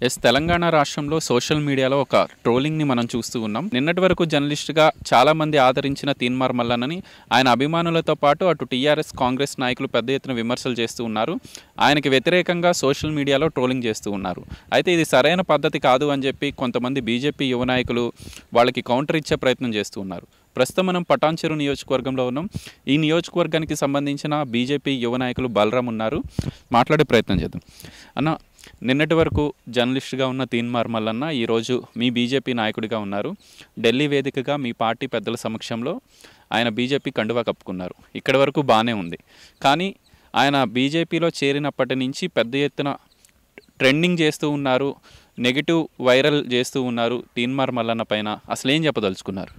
Yes Telangana రాష్ట్రంలో social మీడియాలో ఒక ట్రోలింగ్ని మనం చూస్తూ ఉన్నాం నిన్నటి వరకు జర్నలిస్ట్గా చాలామంది ఆదరించిన తీన్మార్ మల్లన్నని ఆయన అభిమానులతో పాటు అటు టీఆర్ఎస్ కాంగ్రెస్ నాయకులు పెద్ద ఎత్తున విమర్శలు చేస్తూ ఉన్నారు ఆయనకి వ్యతిరేకంగా సోషల్ మీడియాలో ట్రోలింగ్ చేస్తూ ఉన్నారు అయితే ఇది సరైన పద్ధతి కాదు అని చెప్పి కొంతమంది బీజేపీ యువ నాయకులు వాళ్ళకి కౌంటర్ ఇచ్చే ప్రయత్నం చేస్తూ ఉన్నారు ప్రస్తుతం మనం పటాన్చెరు నియోజకవర్గంలో ఉన్నాం ఈ నియోజకవర్గానికి సంబంధించిన బీజేపీ యువ నాయకులు బలరాం ఉన్నారు మాట్లాడే ప్రయత్నం చేద్దాం అన్న నిన్నటి వరకు జర్నలిస్ట్గా ఉన్న తీన్మార్ మల్లన్న ఈరోజు మీ బీజేపీ నాయకుడిగా ఉన్నారు ఢిల్లీ వేదికగా మీ పార్టీ పెద్దల సమక్షంలో ఆయన బీజేపీ కండువా కప్పుకున్నారు ఇక్కడి వరకు బాగానే ఉంది కానీ ఆయన బీజేపీలో చేరినప్పటి నుంచి పెద్ద ఎత్తున ట్రెండింగ్ చేస్తూ ఉన్నారు నెగిటివ్ వైరల్ చేస్తూ ఉన్నారు తీన్మార్ మల్లన్న పైన అసలు ఏం చెప్పదలుచుకున్నారు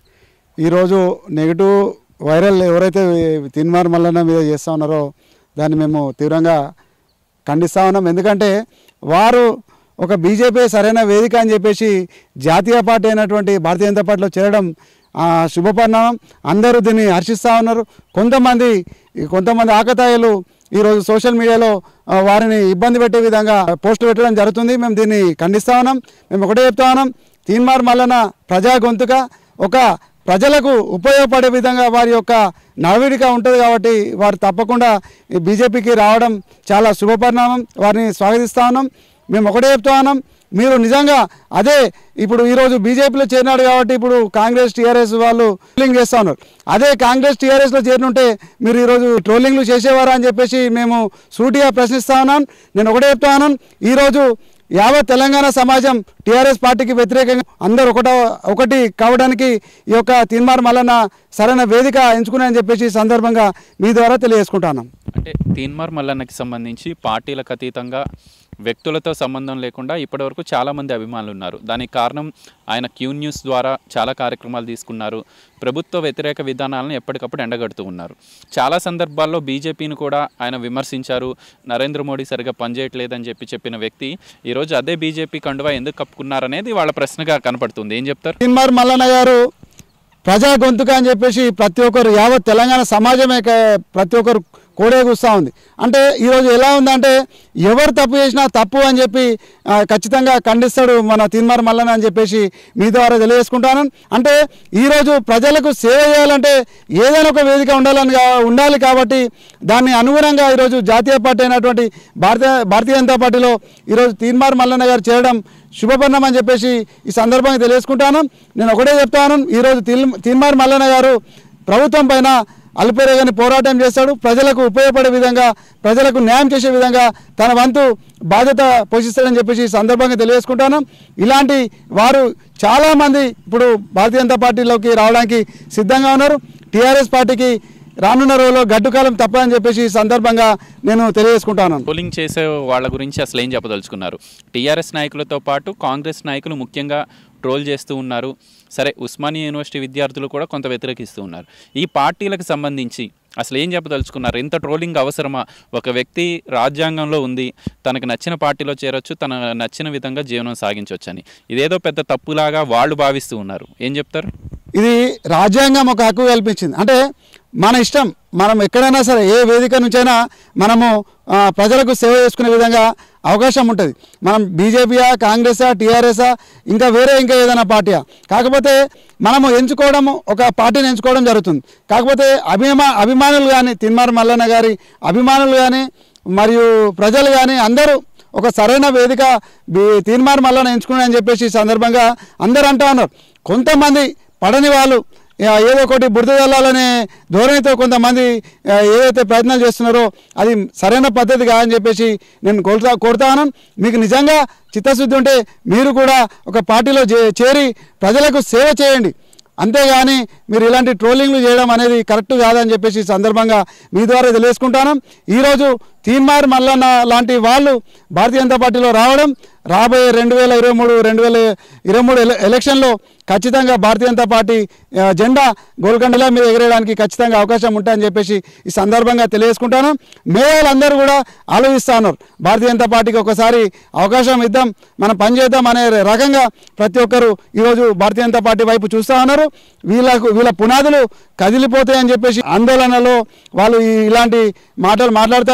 ఈరోజు నెగిటివ్ వైరల్ ఎవరైతే తిన్మార్ మల్లన్న మీద చేస్తూ ఉన్నారో దాన్ని మేము తీవ్రంగా ఖండిస్తూ ఉన్నాం ఎందుకంటే వారు ఒక బీజేపీ సరైన వేదిక అని చెప్పేసి జాతీయ పార్టీ అయినటువంటి భారతీయ జనతా పార్టీలో చేరడం ఆ, శుభపరిణామం అందరూ దీన్ని హర్షిస్తూ ఉన్నారు కొంతమంది కొంతమంది ఆకతాయిలు ఈరోజు సోషల్ మీడియాలో ఆ, వారిని ఇబ్బంది పెట్టే విధంగా పోస్టులు పెట్టడం జరుగుతుంది మేము దీన్ని ఖండిస్తూ ఉన్నాం మేము ఒకటే చెప్తా ఉన్నాం తీన్మార్ మల్లన ప్రజా గొంతుక ఒక ప్రజలకు ఉపయోగపడే విధంగా వారి యొక్క నడవడిక ఉంటుంది కాబట్టి వారు తప్పకుండా ఈ బీజేపీకి రావడం చాలా శుభపరిణామం వారిని స్వాగతిస్తా ఉన్నాం మేము ఒకటే చెప్తా ఉన్నాం మీరు నిజంగా అదే ఇప్పుడు ఈరోజు బీజేపీలో చేరినాడు కాబట్టి ఇప్పుడు కాంగ్రెస్ టీఆర్ఎస్ వాళ్ళు ట్రోలింగ్ చేస్తూ ఉన్నారు అదే కాంగ్రెస్ టీఆర్ఎస్లో చేరినుంటే మీరు ఈరోజు ట్రోలింగ్లు చేసేవారా అని చెప్పేసి మేము సూటిగా ప్రశ్నిస్తా ఉన్నాను నేను ఒకటే చెప్తా ఉన్నాను ఈరోజు యావత్ తెలంగాణ సమాజం టీఆర్ఎస్ పార్టీకి వ్యతిరేకంగా అందరూ ఒకట ఒకటి కావడానికి ఈ యొక్క తీన్మార్ మల్లన్న సరైన వేదిక ఎంచుకున్నాయని చెప్పేసి ఈ సందర్భంగా మీ ద్వారా తెలియజేసుకుంటాను అంటే తీన్మార్ మల్లన్నకి సంబంధించి పార్టీలకు అతీతంగా వ్యక్తులతో సంబంధం లేకుండా ఇప్పటివరకు చాలామంది అభిమానులు ఉన్నారు దానికి కారణం ఆయన క్యూ న్యూస్ ద్వారా చాలా కార్యక్రమాలు తీసుకున్నారు ప్రభుత్వ వ్యతిరేక విధానాలను ఎప్పటికప్పుడు ఎండగడుతూ ఉన్నారు చాలా సందర్భాల్లో బీజేపీని కూడా ఆయన విమర్శించారు నరేంద్ర మోడీ సరిగా పనిచేయట్లేదని చెప్పి చెప్పిన వ్యక్తి ఈరోజు అదే బీజేపీ కండువా ఎందుకు కప్పుకున్నారనేది వాళ్ళ ప్రశ్నగా కనపడుతుంది ఏం చెప్తారు తీన్మార్ మల్లన్న గారు ప్రజా గొంతుక అని చెప్పేసి ప్రతి ఒక్కరు యావత్ తెలంగాణ సమాజమే క- ప్రతి ఒక్కరు కోడేగుస్తూ ఉంది అంటే ఈరోజు ఎలా ఉందంటే ఎవరు తప్పు చేసినా తప్పు అని చెప్పి ఆ, ఖచ్చితంగా ఖండిస్తాడు మన తీన్మార్ మల్లన్న అని చెప్పేసి మీ ద్వారా తెలియజేసుకుంటాను అంటే ఈరోజు ప్రజలకు సేవ చేయాలంటే ఏదైనా ఒక వేదిక ఉండాలని కా- ఉండాలి కాబట్టి దాన్ని అనుగుణంగా ఈరోజు జాతీయ పార్టీ అయినటువంటి భారతీయ భారతీయ జనతా పార్టీలో ఈరోజు తీన్మార్ మల్లన్న గారు చేరడం శుభపరిణం అని చెప్పేసి ఈ సందర్భంగా తెలియజేసుకుంటాను నేను ఒకటే చెప్తాను ఈరోజు తిల్ తీన్మార్ మల్లన్న గారు ప్రభుత్వం పైన అల్పేరగాని పోరాటం చేస్తాడు ప్రజలకు ఉపయోగపడే విధంగా ప్రజలకు న్యాయం చేసే విధంగా తన వంతు బాధ్యత పోషిస్తాడని చెప్పేసి ఈ సందర్భంగా తెలియజేసుకుంటాను ఇలాంటి వారు చాలామంది ఇప్పుడు భారతీయ జనతా పార్టీలోకి రావడానికి సిద్ధంగా ఉన్నారు టీఆర్ఎస్ పార్టీకి రానున్న రోజుల్లో గడ్డుకాలం తప్పదని చెప్పేసి ఈ సందర్భంగా నేను తెలియజేసుకుంటాను పోలింగ్ చేసే వాళ్ళ గురించి అసలు ఏం చెప్పదలుచుకున్నారు టీఆర్ఎస్ నాయకులతో పాటు కాంగ్రెస్ నాయకులు ముఖ్యంగా ట్రోల్ చేస్తూ ఉన్నారు సరే ఉస్మానియా యూనివర్సిటీ విద్యార్థులు కూడా కొంత వ్యతిరేకిస్తూ ఉన్నారు ఈ పార్టీలకు సంబంధించి అసలు ఏం చెప్పదలుచుకున్నారు ఇంత ట్రోలింగ్ అవసరమా ఒక వ్యక్తి రాజ్యాంగంలో ఉంది తనకు నచ్చిన పార్టీలో చేరొచ్చు తన నచ్చిన విధంగా జీవనం సాగించవచ్చు అని ఇదేదో పెద్ద తప్పులాగా వాళ్ళు భావిస్తూ ఉన్నారు ఏం చెప్తారు ఇది రాజ్యాంగం ఒక హక్కు కల్పించింది అంటే మన ఇష్టం మనం ఎక్కడైనా సరే ఏ వేదిక నుంచైనా మనము ఆ, ప్రజలకు సేవ చేసుకునే విధంగా అవకాశం ఉంటుంది మనం బీజేపీయా కాంగ్రెసా టీఆర్ఎసా ఇంకా వేరే ఇంకా ఏదైనా పార్టీయా కాకపోతే మనము ఎంచుకోవడం ఒక పార్టీని ఎంచుకోవడం జరుగుతుంది కాకపోతే అభిమా అభిమానులు కానీ తిన్మార్ మల్లన్న గారి అభిమానులు కానీ మరియు ప్రజలు కానీ అందరూ ఒక సరైన వేదిక బి- తీర్మార్ మల్లన్న ఎంచుకున్నాయని అని చెప్పేసి ఈ సందర్భంగా అందరూ అంటా ఉన్నారు కొంతమంది పడని వాళ్ళు ఆ, ఏదో ఒకటి బురద జల్లాలనే ధోరణితో కొంతమంది ఆ, ఏదైతే ప్రయత్నాలు చేస్తున్నారో అది సరైన పద్ధతి కాదని చెప్పేసి నేను కోరుతా కోరుతాను మీకు నిజంగా చిత్తశుద్ధి ఉంటే మీరు కూడా ఒక పార్టీలో చే- చేరి ప్రజలకు సేవ చేయండి అంతేగాని మీరు ఇలాంటి ట్రోలింగ్లు చేయడం అనేది కరెక్ట్ కాదని చెప్పేసి ఈ సందర్భంగా మీ ద్వారా తెలియజేసుకుంటాను ఈరోజు తీన్మార్ మల్లన్న లాంటి వాళ్ళు భారతీయ జనతా పార్టీలో రావడం రాబోయే రెండు వేల ఇరవై మూడు రెండు వేల ఇరవై మూడు ఎల- ఎలక్షన్లో ఖచ్చితంగా భారతీయ జనతా పార్టీ ఆ, జెండా గోల్కొండల మీద ఎగరేయడానికి ఖచ్చితంగా అవకాశం ఉంటాయని చెప్పేసి ఈ సందర్భంగా తెలియజేసుకుంటాను మేధావులందరూ కూడా ఆలోచిస్తా ఉన్నారు భారతీయ జనతా పార్టీకి ఒకసారి అవకాశం ఇద్దాం మనం పనిచేద్దాం అనే రకంగా ప్రతి ఒక్కరు ఈరోజు భారతీయ జనతా పార్టీ వైపు చూస్తూ ఉన్నారు వీళ్ళకు వీళ్ళ పునాదులు కదిలిపోతాయని చెప్పేసి ఆందోళనలో వాళ్ళు ఈ- ఇలాంటి మాటలు మాట్లాడుతారు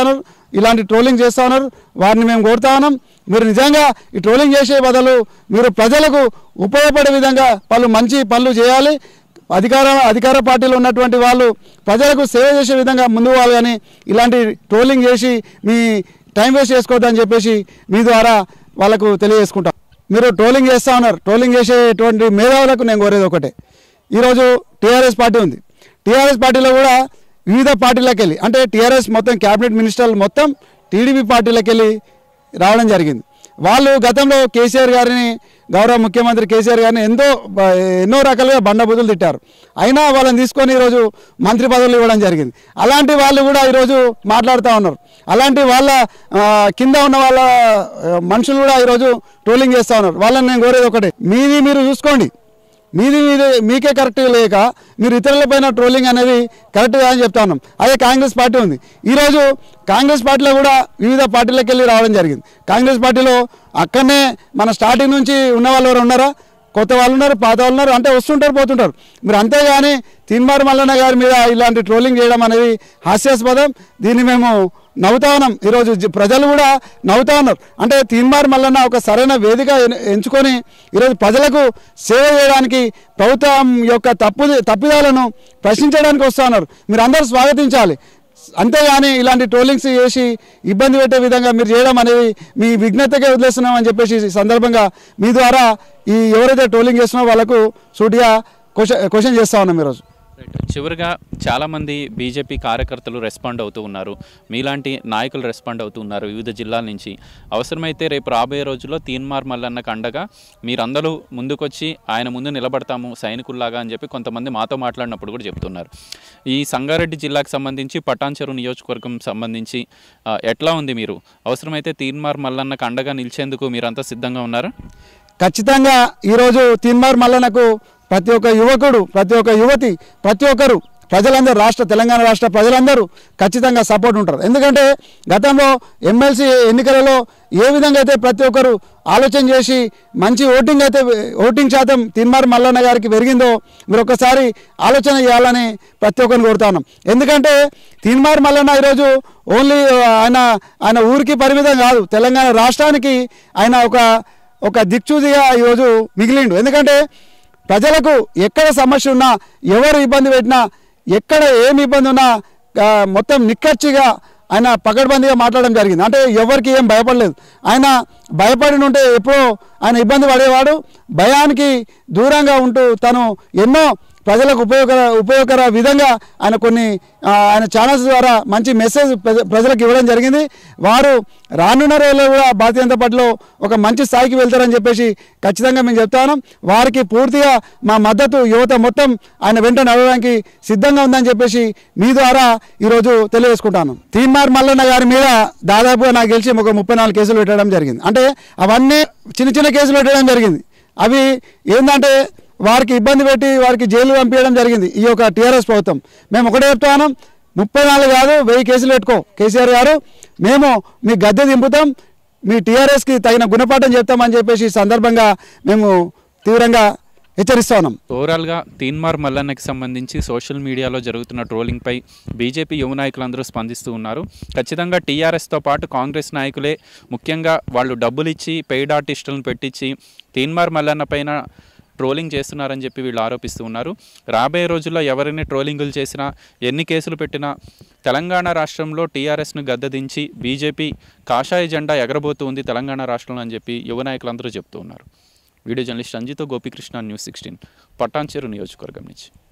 ఇలాంటి ట్రోలింగ్ చేస్తూ ఉన్నారు వారిని మేము కోరుతా ఉన్నాం మీరు నిజంగా ఈ ట్రోలింగ్ చేసే బదులు మీరు ప్రజలకు ఉపయోగపడే విధంగా పలు మంచి పనులు చేయాలి అధికార అధికార పార్టీలో ఉన్నటువంటి వాళ్ళు ప్రజలకు సేవ చేసే విధంగా ముందుకు పోవాలి కానీ ఇలాంటి ట్రోలింగ్ చేసి మీ టైం వేస్ట్ చేసుకోవద్దని చెప్పేసి మీ ద్వారా వాళ్ళకు తెలియజేసుకుంటాం మీరు ట్రోలింగ్ చేస్తూ ఉన్నారు ట్రోలింగ్ చేసేటువంటి మేధావులకు నేను కోరేది ఒకటే ఈరోజు టీఆర్ఎస్ పార్టీ ఉంది టీఆర్ఎస్ పార్టీలో కూడా వివిధ పార్టీలకు వెళ్ళి అంటే టీఆర్ఎస్ మొత్తం క్యాబినెట్ మినిస్టర్లు మొత్తం టీడీపీ పార్టీలకు వెళ్ళి రావడం జరిగింది వాళ్ళు గతంలో కేసీఆర్ గారిని గౌరవ ముఖ్యమంత్రి కేసీఆర్ గారిని ఎంతో బ- ఎన్నో రకాలుగా బండబుద్ధులు తిట్టారు అయినా వాళ్ళని తీసుకొని ఈరోజు మంత్రి పదవులు ఇవ్వడం జరిగింది అలాంటి వాళ్ళు కూడా ఈరోజు మాట్లాడుతూ ఉన్నారు అలాంటి వాళ్ళ ఆ, కింద ఉన్న వాళ్ళ ఆ, మనుషులు కూడా ఈరోజు ట్రోలింగ్ చేస్తూ ఉన్నారు వాళ్ళని నేను కోరేది ఒకటే మీది మీరు చూసుకోండి మీది మీది మీకే కరెక్ట్ లేక మీరు ఇతరులపైన ట్రోలింగ్ అనేది కరెక్ట్ అని చెప్తా ఉన్నాం అదే కాంగ్రెస్ పార్టీ ఉంది ఈరోజు కాంగ్రెస్ పార్టీలో కూడా వివిధ పార్టీలకు వెళ్ళి రావడం జరిగింది కాంగ్రెస్ పార్టీలో అక్కడనే మన స్టార్టింగ్ నుంచి ఉన్న వాళ్ళు ఎవరు ఉన్నారా కొత్త వాళ్ళు ఉన్నారు పాత వాళ్ళు ఉన్నారు అంటే వస్తుంటారు పోతుంటారు మీరు అంతేగాని తిన్మార్ మల్లన్న గారి మీద ఇలాంటి ట్రోలింగ్ చేయడం అనేది హాస్యాస్పదం దీన్ని మేము నవ్వుతా ఉన్నాం ఈరోజు జ- ప్రజలు కూడా నవ్వుతా ఉన్నారు అంటే తీన్మార్ మల్లన్న ఒక సరైన వేదిక ఎన్- ఎంచుకొని ఈరోజు ప్రజలకు సేవ చేయడానికి ప్రభుత్వం యొక్క తప్పు తప్పిదాలను ప్రశ్నించడానికి వస్తూ ఉన్నారు మీరు అందరూ స్వాగతించాలి అంతేగాని ఇలాంటి ట్రోలింగ్స్ చేసి ఇబ్బంది పెట్టే విధంగా మీరు చేయడం అనేది మీ విఘ్నతకే వదిలేస్తున్నాం అని చెప్పేసి ఈ సందర్భంగా మీ ద్వారా ఈ ఎవరైతే ట్రోలింగ్ చేస్తున్నారో వాళ్ళకు సూటిగా క్వశ్చన్ క్వశ్చన్ చేస్తా ఉన్నాం ఈరోజు రైట్. చివరిగా చాలామంది బీజేపీ కార్యకర్తలు రెస్పాండ్ అవుతూ ఉన్నారు మీలాంటి నాయకులు రెస్పాండ్ అవుతూ ఉన్నారు వివిధ జిల్లాల నుంచి అవసరమైతే రేపు రాబోయే రోజుల్లో తీన్మార్ మల్లన్నకు అండగా మీరందరూ ముందుకొచ్చి ఆయన ముందు నిలబడతాము సైనికుల్లాగా అని చెప్పి కొంతమంది మాతో మాట్లాడినప్పుడు కూడా చెప్తున్నారు ఈ సంగారెడ్డి జిల్లాకు సంబంధించి పటాన్చెరు నియోజకవర్గం సంబంధించి ఆ, ఎట్లా ఉంది మీరు అవసరమైతే తీన్మార్ మల్లన్నకు అండగా నిలిచేందుకు మీరంతా సిద్ధంగా ఉన్నారా ఖచ్చితంగా ఈరోజు తిన్మార్ మల్లనకు ప్రతి ఒక్క యువకుడు ప్రతి ఒక్క యువతి ప్రతి ఒక్కరు ప్రజలందరూ రాష్ట్ర తెలంగాణ రాష్ట్ర ప్రజలందరూ ఖచ్చితంగా సపోర్ట్ ఉంటారు ఎందుకంటే గతంలో ఎమ్మెల్సీ ఎన్నికలలో ఏ విధంగా అయితే ప్రతి ఒక్కరు ఆలోచన చేసి మంచి ఓటింగ్ అయితే ఓటింగ్ శాతం తిన్మార్ మల్లన్న గారికి పెరిగిందో మీరు ఒక్కసారి ఆలోచన చేయాలని ప్రతి ఒక్కరిని కోరుతా ఉన్నాం ఎందుకంటే తిన్మార్ మల్లన్న ఈరోజు ఓన్లీ ఆయన ఆయన ఊరికి పరిమితం కాదు తెలంగాణ రాష్ట్రానికి ఆయన ఒక ఒక దిక్చూదిగా ఈరోజు మిగిలిండు ఎందుకంటే ప్రజలకు ఎక్కడ సమస్య ఉన్నా ఎవరు ఇబ్బంది పెట్టినా ఎక్కడ ఏమి ఇబ్బంది ఉన్నా ఆ, మొత్తం నిక్కచ్చిగా ఆయన పకడ్బందీగా మాట్లాడడం జరిగింది అంటే ఎవరికి ఏం భయపడలేదు ఆయన భయపడి ఉంటే ఎప్పుడో ఆయన ఇబ్బంది పడేవాడు భయానికి దూరంగా ఉంటూ తను ఎన్నో ప్రజలకు ఉపయోగకర ఉపయోగకర విధంగా ఆయన కొన్ని ఆ, ఆయన ఛానల్స్ ద్వారా మంచి మెసేజ్ ప్రజ- ప్రజలకు ఇవ్వడం జరిగింది వారు రానున్న రోజుల్లో కూడా భారతీయ జనతా పార్టీలో ఒక మంచి స్థాయికి వెళ్తారని చెప్పేసి ఖచ్చితంగా మేము చెప్తాను వారికి పూర్తిగా మా మద్దతు యువత మొత్తం ఆయన వెంట నడవడానికి సిద్ధంగా ఉందని చెప్పేసి మీ ద్వారా ఈరోజు తెలియజేసుకుంటాను తీన్మార్ మల్లన్న గారి మీద దాదాపుగా నాకు గెలిచి ఒక ముప్పై నాలుగు కేసులు పెట్టడం జరిగింది అంటే అవన్నీ చిన్న చిన్న కేసులు పెట్టడం జరిగింది అవి ఏంటంటే వారికి ఇబ్బంది పెట్టి వారికి జైలు పంపించడం జరిగింది ఈ యొక్క టీఆర్ఎస్ ప్రభుత్వం మేము ఒకటే చెప్తాను ముప్పై నాలుగు కాదు వెయ్యి కేసులు పెట్టుకో కేసీఆర్ గారు మేము మీ గద్దె దింపుతాం మీ టీఆర్ఎస్కి తగిన గుణపాఠం చెప్తామని చెప్పేసి ఈ సందర్భంగా మేము తీవ్రంగా హెచ్చరిస్తా ఉన్నాం ఓవరాల్గా తీన్మార్ మల్లన్నకి సంబంధించి సోషల్ మీడియాలో జరుగుతున్న ట్రోలింగ్పై బీజేపీ యువ నాయకులందరూ స్పందిస్తూ ఉన్నారు ఖచ్చితంగా టీఆర్ఎస్తో పాటు కాంగ్రెస్ నాయకులే ముఖ్యంగా వాళ్ళు డబ్బులు ఇచ్చి పెయిడ్ ఆర్టిస్టులను పెట్టించి తీన్మార్ మల్లన్న పైన ట్రోలింగ్ చేస్తున్నారని చెప్పి వీళ్ళు ఆరోపిస్తూ ఉన్నారు రాబోయే రోజుల్లో ఎవరైనా ట్రోలింగులు చేసినా ఎన్ని కేసులు పెట్టినా తెలంగాణ రాష్ట్రంలో టీఆర్ఎస్ను గద్దెదించి బీజేపీ కాషాయ జెండా ఎగరబోతూ ఉంది తెలంగాణ రాష్ట్రంలో అని చెప్పి యువ నాయకులందరూ చెప్తూ ఉన్నారు వీడియో జర్నలిస్ట్ రంజితో గోపికృష్ణ న్యూస్ సిక్స్టీన్ పట్టాన్చేరు నియోజకవర్గం నుంచి